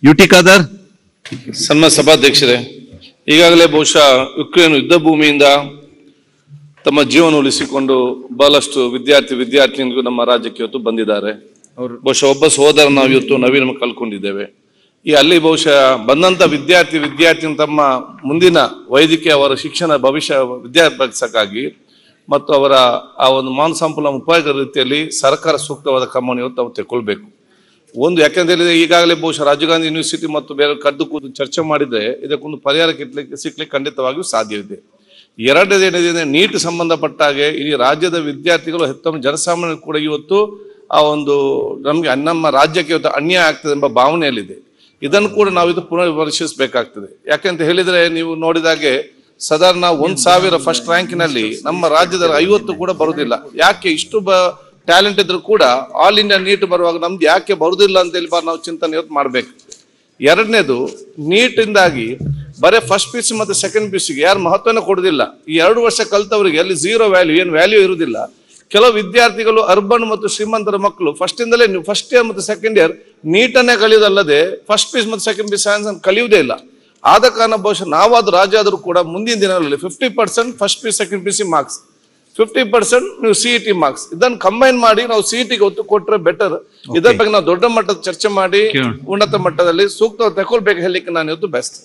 U T Khader ಸನ್ಮಾನ್ಯ ಸಭಾಧ್ಯಕ್ಷರೇ ಈಗಾಗಲೇ ಬಹುಶಃ ಯುಕ್ರೇನ್ ಯುದ್ಧ ಭೂಮಿಯಿಂದ ತಮ್ಮ ಜೀವನ ಉಳಿಸಿಕೊಂಡು ಬಹಳಷ್ಟು ವಿದ್ಯಾರ್ಥಿ ವಿದ್ಯಾರ್ಥಿನಿಗೂ ನಮ್ಮ ರಾಜ್ಯಕ್ಕೆ ಇವತ್ತು ಬಂದಿದ್ದಾರೆ ಬಹುಶಃ ಒಬ್ಬ ಸಹೋದರ ನಾವು ಇವತ್ತು ನವೀನ ಕಳ್ಕೊಂಡಿದ್ದೇವೆ ಈ ಅಲ್ಲಿ ಬಹುಶಃ ಬಂದಂತ ವಿದ್ಯಾರ್ಥಿ ವಿದ್ಯಾರ್ಥಿನಿ ತಮ್ಮ ಮುಂದಿನ ವೈದ್ಯಕೀಯ ಅವರ ಶಿಕ್ಷಣ ಭವಿಷ್ಯ ವಿದ್ಯಾಭ್ಯಾಸಕ್ಕಾಗಿ ಮತ್ತು ಅವರ ಆ ಒಂದು ಮಾನವ ಸಂಪನ್ಮೂಲ ಉಪಯೋಗ ರೀತಿಯಲ್ಲಿ ಸರ್ಕಾರ ಸೂಕ್ತವಾದ ಕ್ರಮವನ್ನು ಇವತ್ತು ನಾವು ತೆಗೊಳ್ಬೇಕು ಒಂದು ಯಾಕಂತ ಹೇಳಿದ್ರೆ ಈಗಾಗಲೇ ಬಹುಶಃ ರಾಜೀವ್ ಗಾಂಧಿ ಯೂನಿವರ್ಸಿಟಿ ಮತ್ತು ಬೇರೆ ಕದ್ದು ಕೂತು ಚರ್ಚೆ ಮಾಡಿದ್ರೆ ಇದಕ್ಕೊಂದು ಪರಿಹಾರ ಕಿಟ್ಲಿಕ್ಕೆ ಸಿಕ್ಲಿಕ್ಕೆ ಖಂಡಿತವಾಗಿಯೂ ಸಾಧ್ಯವಿದೆ ಎರಡನೇದು ಏನಿದೆ ನೀಟ್ ಸಂಬಂಧಪಟ್ಟ ಹಾಗೆ ಇಡೀ ರಾಜ್ಯದ ವಿದ್ಯಾರ್ಥಿಗಳು ಹೆತ್ತಮ್ಮ ಜನಸಾಮಾನ್ಯರು ಕೂಡ ಇವತ್ತು ಆ ಒಂದು ನಮಗೆ ನಮ್ಮ ರಾಜ್ಯಕ್ಕೆ ಇವತ್ತು ಅನ್ಯಾಯ ಆಗ್ತದೆ ಎಂಬ ಭಾವನೆಯಲ್ಲಿದೆ ಇದನ್ನು ಕೂಡ ನಾವು ಇದು ಪುನರ್ ಪರಿಶೀಲಿಸಬೇಕಾಗ್ತದೆ ಯಾಕಂತ ಹೇಳಿದ್ರೆ ನೀವು ನೋಡಿದಾಗೆ ಸಾಧಾರಣ ಒಂದ್ ಸಾವಿರ ಫಸ್ಟ್ ರ್ಯಾಂಕಿನಲ್ಲಿ ನಮ್ಮ ರಾಜ್ಯದ ಐವತ್ತು ಕೂಡ ಬರುದಿಲ್ಲ ಯಾಕೆ ಇಷ್ಟು ಬ ಟ್ಯಾಲೆಂಟ್ ಇದ್ರು ಕೂಡ ಆಲ್ ಇಂಡಿಯಾ ನೀಟ್ ಬರುವಾಗ ನಮ್ದು ಯಾಕೆ ಬರುದಿಲ್ಲ ಅಂತ ಹೇಳಿ ಬಾ- ನಾವು ಚಿಂತನೆ ಇವತ್ತು ಮಾಡ್ಬೇಕು ಎರಡನೇದು ನೀಟ್ ಇಂದಾಗಿ ಬರೀ ಫಸ್ಟ್ ಪಿ ಸಿ ಮತ್ತು ಸೆಕೆಂಡ್ ಪಿ ಸಿಗೆ ಯಾರು ಮಹತ್ವನ ಕೊಡುದಿಲ್ಲ ಈ ಎರಡು ವರ್ಷ ಕಲ್ತವರಿಗೆ ಅಲ್ಲಿ ಝೀರೋ ವ್ಯಾಲ್ಯೂ ಏನು ವ್ಯಾಲ್ಯೂ ಇರುವುದಿಲ್ಲ ಕೆಲವು ವಿದ್ಯಾರ್ಥಿಗಳು ಅರ್ಬನ್ ಮತ್ತು ಶ್ರೀಮಂತರ ಮಕ್ಕಳು ಫಸ್ಟ್ ಇಂದಲೇ ನೀವು ಫಸ್ಟ್ ಇಯರ್ ಮತ್ತು ಸೆಕೆಂಡ್ ಇಯರ್ ನೀಟನ್ನೇ ಕಲಿಯೋದಲ್ಲದೆ ಫಸ್ಟ್ ಪೀಸ್ ಮತ್ತು ಸೆಕೆಂಡ್ ಪೀಸ್ ಸೈನ್ಸ್ ಅನ್ನು ಕಲಿಯುವುದೇ ಇಲ್ಲ ಆದ ಕಾರಣ ಬಹುಶಃ ನಾವಾದ ರಾಜ್ಯ ಆದರೂ ಕೂಡ ಮುಂದಿನ ದಿನಗಳಲ್ಲಿ fifty percent first P second P C marks fifty percent ನೀವು ಸಿ ಟಿ ಮಾರ್ಕ್ಸ್ ಇದನ್ನು ಕಂಬೈನ್ ಮಾಡಿ ನಾವು ಸಿ ಟಿಗೆ ಒತ್ತು ಕೊಟ್ರೆ ಬೆಟರ್ ಇದರ ಬಗ್ಗೆ ನಾವು ದೊಡ್ಡ ಮಟ್ಟದ ಚರ್ಚೆ ಮಾಡಿ ಕೇಳೋಣ. ಉನ್ನತ ಮಟ್ಟದಲ್ಲಿ ಸೂಕ್ತ ತಗೊಳ್ಬೇಕು ಹೇಳಲಿಕ್ಕೆ ನಾನು ಇವತ್ತು ಬೆಸ್ಟ್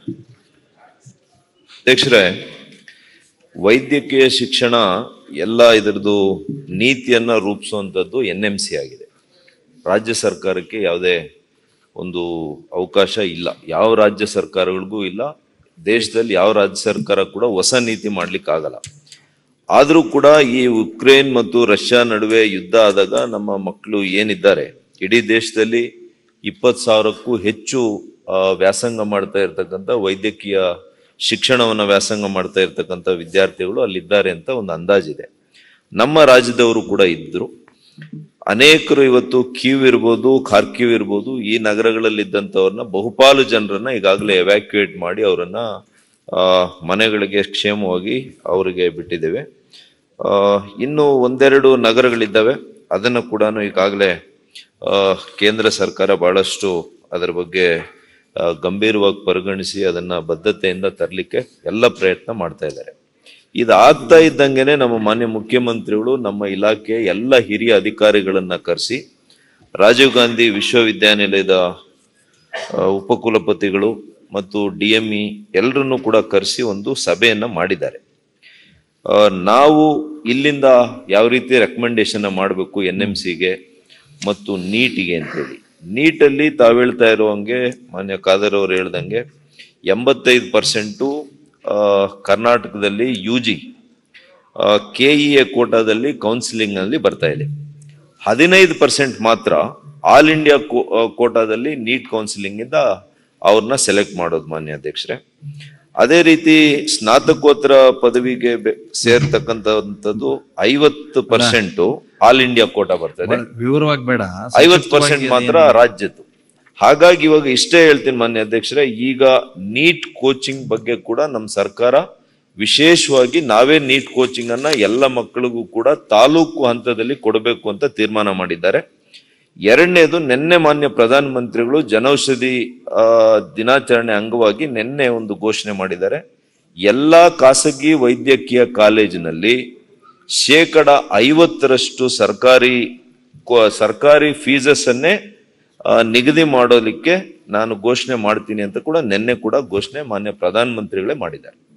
ಅಧ್ಯಕ್ಷರೇ ವೈದ್ಯಕೀಯ ಶಿಕ್ಷಣ ಎಲ್ಲ ಇದರದ್ದು ನೀತಿಯನ್ನ ರೂಪಿಸುವಂಥದ್ದು ಎನ್ ಎಂ ಸಿ ಆಗಿದೆ ರಾಜ್ಯ ಸರ್ಕಾರಕ್ಕೆ ಯಾವುದೇ ಒಂದು ಅವಕಾಶ ಇಲ್ಲ ಯಾವ ರಾಜ್ಯ ಸರ್ಕಾರಗಳಿಗೂ ಇಲ್ಲ ದೇಶದಲ್ಲಿ ಯಾವ ರಾಜ್ಯ ಸರ್ಕಾರ ಕೂಡ ಹೊಸ ನೀತಿ ಮಾಡ್ಲಿಕ್ಕೆ ಆಗಲ್ಲ ಆದರೂ ಕೂಡ ಈ ಉಕ್ರೇನ್ ಮತ್ತು ರಷ್ಯಾ ನಡುವೆ ಯುದ್ಧ ಆದಾಗ ನಮ್ಮ ಮಕ್ಕಳು ಏನಿದ್ದಾರೆ ಇಡೀ ದೇಶದಲ್ಲಿ ಇಪ್ಪತ್ತು ಸಾವಿರಕ್ಕೂ ಹೆಚ್ಚು ಆ, ವ್ಯಾಸಂಗ ಮಾಡ್ತಾ ಇರ್ತಕ್ಕಂಥ ವೈದ್ಯಕೀಯ ಶಿಕ್ಷಣವನ್ನ ವ್ಯಾಸಂಗ ಮಾಡ್ತಾ ಇರ್ತಕ್ಕಂಥ ವಿದ್ಯಾರ್ಥಿಗಳು ಅಲ್ಲಿದ್ದಾರೆ ಅಂತ ಒಂದು ಅಂದಾಜಿದೆ ನಮ್ಮ ರಾಜ್ಯದವರು ಕೂಡ ಇದ್ರು ಅನೇಕರು ಇವತ್ತು ಕೀವ್ ಇರ್ಬೋದು ಖಾರ್ಕಿವ್ ಇರ್ಬೋದು ಈ ನಗರಗಳಲ್ಲಿ ಇದ್ದಂಥವ್ರನ್ನ ಬಹುಪಾಲು ಜನರನ್ನ ಈಗಾಗಲೇ ಎವ್ಯಾಕ್ಯುಯೇಟ್ ಮಾಡಿ ಅವರನ್ನ ಆ, ಮನೆಗಳಿಗೆ ಕ್ಷೇಮವಾಗಿ ಅವರಿಗೆ ಬಿಟ್ಟಿದ್ದೇವೆ ಆ, ಇನ್ನು ಒಂದೆರಡು ನಗರಗಳಿದ್ದಾವೆ ಅದನ್ನು ಕೂಡ ಈಗಾಗಲೇ ಆ, ಕೇಂದ್ರ ಸರ್ಕಾರ ಬಹಳಷ್ಟು ಅದರ ಬಗ್ಗೆ ಆ, ಗಂಭೀರವಾಗಿ ಪರಿಗಣಿಸಿ ಅದನ್ನ ಬದ್ಧತೆಯಿಂದ ತರಲಿಕ್ಕೆ ಎಲ್ಲ ಪ್ರಯತ್ನ ಮಾಡ್ತಾ ಇದ್ದಾರೆ ಇದಾಗ್ತಾ ಇದ್ದಂಗೆನೆ ನಮ್ಮ ಮಾನ್ಯ ಮುಖ್ಯಮಂತ್ರಿಗಳು ನಮ್ಮ ಇಲಾಖೆಯ ಎಲ್ಲ ಹಿರಿಯ ಅಧಿಕಾರಿಗಳನ್ನ ಕರೆಸಿ ರಾಜೀವ್ ಗಾಂಧಿ ವಿಶ್ವವಿದ್ಯಾನಿಲಯದ ಆ, ಉಪಕುಲಪತಿಗಳು ಮತ್ತು ಡಿ ಎಂ ಇ ಎಲ್ಲರನ್ನೂ ಕೂಡ ಕರೆಸಿ ಒಂದು ಸಭೆಯನ್ನ ಮಾಡಿದ್ದಾರೆ ಆ, ನಾವು ಇಲ್ಲಿಂದ ಯಾವ ರೀತಿ ರೆಕಮೆಂಡೇಶನ್ ಮಾಡಬೇಕು ಎನ್ ಎಂ ಸಿಗೆ ಮತ್ತು ನೀಟಿಗೆ ಅಂತೇಳಿ ನೀಟಲ್ಲಿ ತಾವು ಹೇಳ್ತಾ ಇರುವಂಗೆ ಮಾನ್ಯ ಖಾದರ್ ಅವರು ಹೇಳ್ದಂಗೆ ಎಂಬತ್ತೈದು ಪರ್ಸೆಂಟು ಕರ್ನಾಟಕದಲ್ಲಿ U G K E A ಕೋಟಾದಲ್ಲಿ ಕೌನ್ಸಿಲಿಂಗ್ ನಲ್ಲಿ ಬರ್ತಾ ಇದೆ ಹದಿನೈದು ಪರ್ಸೆಂಟ್ ಮಾತ್ರ ಆಲ್ ಇಂಡಿಯಾ ಕೋಟಾದಲ್ಲಿ ನೀಟ್ ಕೌನ್ಸಿಲಿಂಗ್ ಇಂದ ಅವ್ರನ್ನ ಸೆಲೆಕ್ಟ್ ಮಾಡೋದು ಮಾನ್ಯ ಅಧ್ಯಕ್ಷರೇ ಅದೇ ರೀತಿ ಸ್ನಾತಕೋತ್ತರ ಪದವಿಗೆ ಬೆ- ಸೇರ್ತಕ್ಕಂಥದ್ದು ಐವತ್ತು ಪರ್ಸೆಂಟ್ ಆಲ್ ಇಂಡಿಯಾ ಕೋಟಾ ಬರ್ತದೆ ವಿವರವಾಗಿ ಬೇಡ ಐವತ್ತು ಪರ್ಸೆಂಟ್ ಮಾತ್ರ ರಾಜ್ಯದ್ದು ಹಾಗಾಗಿ ಇವಾಗ ಇಷ್ಟೇ ಹೇಳ್ತೀನಿ ಮಾನ್ಯ ಅಧ್ಯಕ್ಷರೇ ಈಗ ನೀಟ್ ಕೋಚಿಂಗ್ ಬಗ್ಗೆ ಕೂಡ ನಮ್ಮ ಸರ್ಕಾರ ವಿಶೇಷವಾಗಿ ನಾವೇ ನೀಟ್ ಕೋಚಿಂಗ್ ಅನ್ನ ಎಲ್ಲ ಮಕ್ಕಳಿಗೂ ಕೂಡ ತಾಲೂಕು ಹಂತದಲ್ಲಿ ಕೊಡಬೇಕು ಅಂತ ತೀರ್ಮಾನ ಮಾಡಿದ್ದಾರೆ ಎರಡನೇದು ನಿನ್ನೆ ಮಾನ್ಯ ಪ್ರಧಾನ ಮಂತ್ರಿಗಳು ಜನೌಷಧಿ ಆ, ದಿನಾಚರಣೆ ಅಂಗವಾಗಿ ನಿನ್ನೆ ಒಂದು ಘೋಷಣೆ ಮಾಡಿದ್ದಾರೆ ಎಲ್ಲಾ ಖಾಸಗಿ ವೈದ್ಯಕೀಯ ಕಾಲೇಜಿನಲ್ಲಿ ಶೇಕಡ ಐವತ್ತರಷ್ಟು ಸರ್ಕಾರಿ ಕೊ- ಸರ್ಕಾರಿ ಫೀಸಸ್ ಅನ್ನೇ ಆ, ನಿಗದಿ ಮಾಡೋಲಿಕ್ಕೆ ನಾನು ಘೋಷಣೆ ಮಾಡ್ತೀನಿ ಅಂತ ಕೂಡ ನಿನ್ನೆ ಕೂಡ ಘೋಷಣೆ ಮಾನ್ಯ ಪ್ರಧಾನ ಮಂತ್ರಿಗಳೇ ಮಾಡಿದ್ದಾರೆ